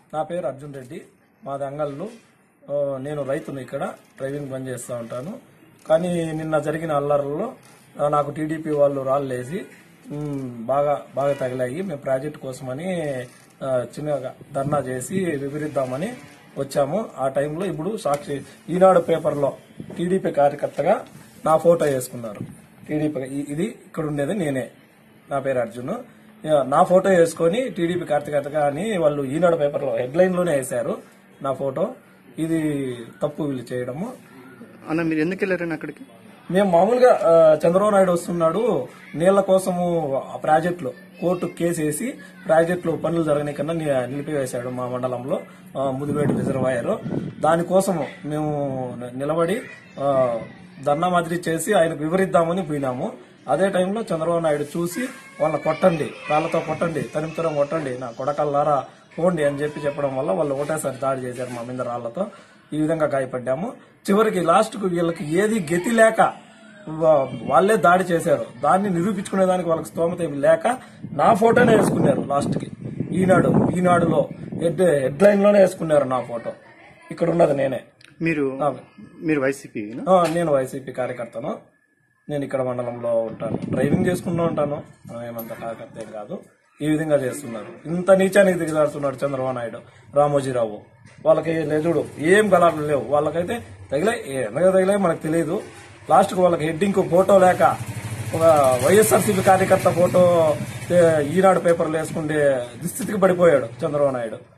నా పేరు అర్జున్ రెడ్డి మాది అంగళ్ళు ఆ, నేను రైతును ఇక్కడ డ్రైవింగ్ బంద్ చేస్తూ ఉంటాను కానీ నిన్న జరిగిన అల్లర్లలో ఆ, నాకు టీడీపీ వాళ్ళు రాళ్ళేసి ఉమ్, బాగా బాగా తగిలాయి మేము ప్రాజెక్ట్ కోసమని ఆ, చిన్నగా ధర్నా చేసి వివరిద్దామని వచ్చాము ఆ టైంలో ఇప్పుడు సాక్షి ఈనాడు పేపర్లో టీడీపీ కార్యకర్తగా నా ఫోటో వేసుకున్నారు టీడీపీ ఇ- ఇది ఇక్కడ ఉండేది నేనే నా పేరు అర్జున్ ఇక నా ఫోటో వేసుకొని టీడీపీ కార్యకర్తగా అని వాళ్ళు ఈనాడు పేపర్లో హెడ్లైన్ లోనే వేశారు నా ఫోటో ఇది తప్పు వీళ్ళు చేయడము అన్న మీరు ఎందుకు వెళ్ళారని అక్కడికి మేము మామూలుగా ఆ, చంద్రబాబు నాయుడు వస్తున్నాడు నీళ్ల కోసము ఆ ప్రాజెక్టులో కోర్టు కేసు వేసి ప్రాజెక్టులో పనులు జరగని కన్నా ని- నిలిపివేశాడు మా మండలంలో ఆ, ముదివేడు రిజర్వాయర్ దానికోసము మేము ని- నిలబడి ఆ, ధర్నా మాదిరి చేసి ఆయనకు వివరిద్దామని పోయినాము అదే టైంలో చంద్రబాబు నాయుడు చూసి వాళ్ళని కొట్టండి రాళ్లతో కొట్టండి తరిమితరం కొట్టండి నా కొడకల్లారా పోండి అని చెప్పి చెప్పడం వల్ల వాళ్ళు ఒకటేసారి దాడి చేశారు మా మీద రాళ్లతో ఈ విధంగా గాయపడ్డాము చివరికి లాస్ట్ కు వీళ్ళకి ఏది గతి లేక వా- వాళ్ళే దాడి చేశారు దాన్ని నిరూపించుకునే దానికి వాళ్ళకి స్తోమత ఏమి లేక నా ఫోటోనే వేసుకున్నారు లాస్ట్ కి ఈనాడు ఈనాడులో హెడ్ హెడ్ లైన్ లోనే వేసుకున్నారు నా ఫోటో ఇక్కడ ఉన్నది నేనే మీరు ఆ, మీరు వైసీపీ ఆ, నేను వైసీపీ కార్యకర్తను నేను ఇక్కడ మండలంలో ఉంటాను డ్రైవింగ్ చేసుకుంటూ ఉంటాను ఆ, ఏమంత కార్యకర్త ఏం కాదు ఈ విధంగా చేస్తున్నారు ఇంత నీచానికి దిగజారుతున్నాడు చంద్రబాబు నాయుడు రామోజీరావు వాళ్ళకి లేదుడు ఏం గలాట్లు లేవు వాళ్ళకైతే తగిలే ఎందుకు తగిలే మనకు తెలియదు లాస్ట్ కు వాళ్ళకి హెడ్డింగ్ ఫోటో లేక ఒక వైఎస్ఆర్సీపీ కార్యకర్త ఫోటో ఏ, ఈనాడు పేపర్లు వేసుకుంటే దుస్థితికి పడిపోయాడు చంద్రబాబు నాయుడు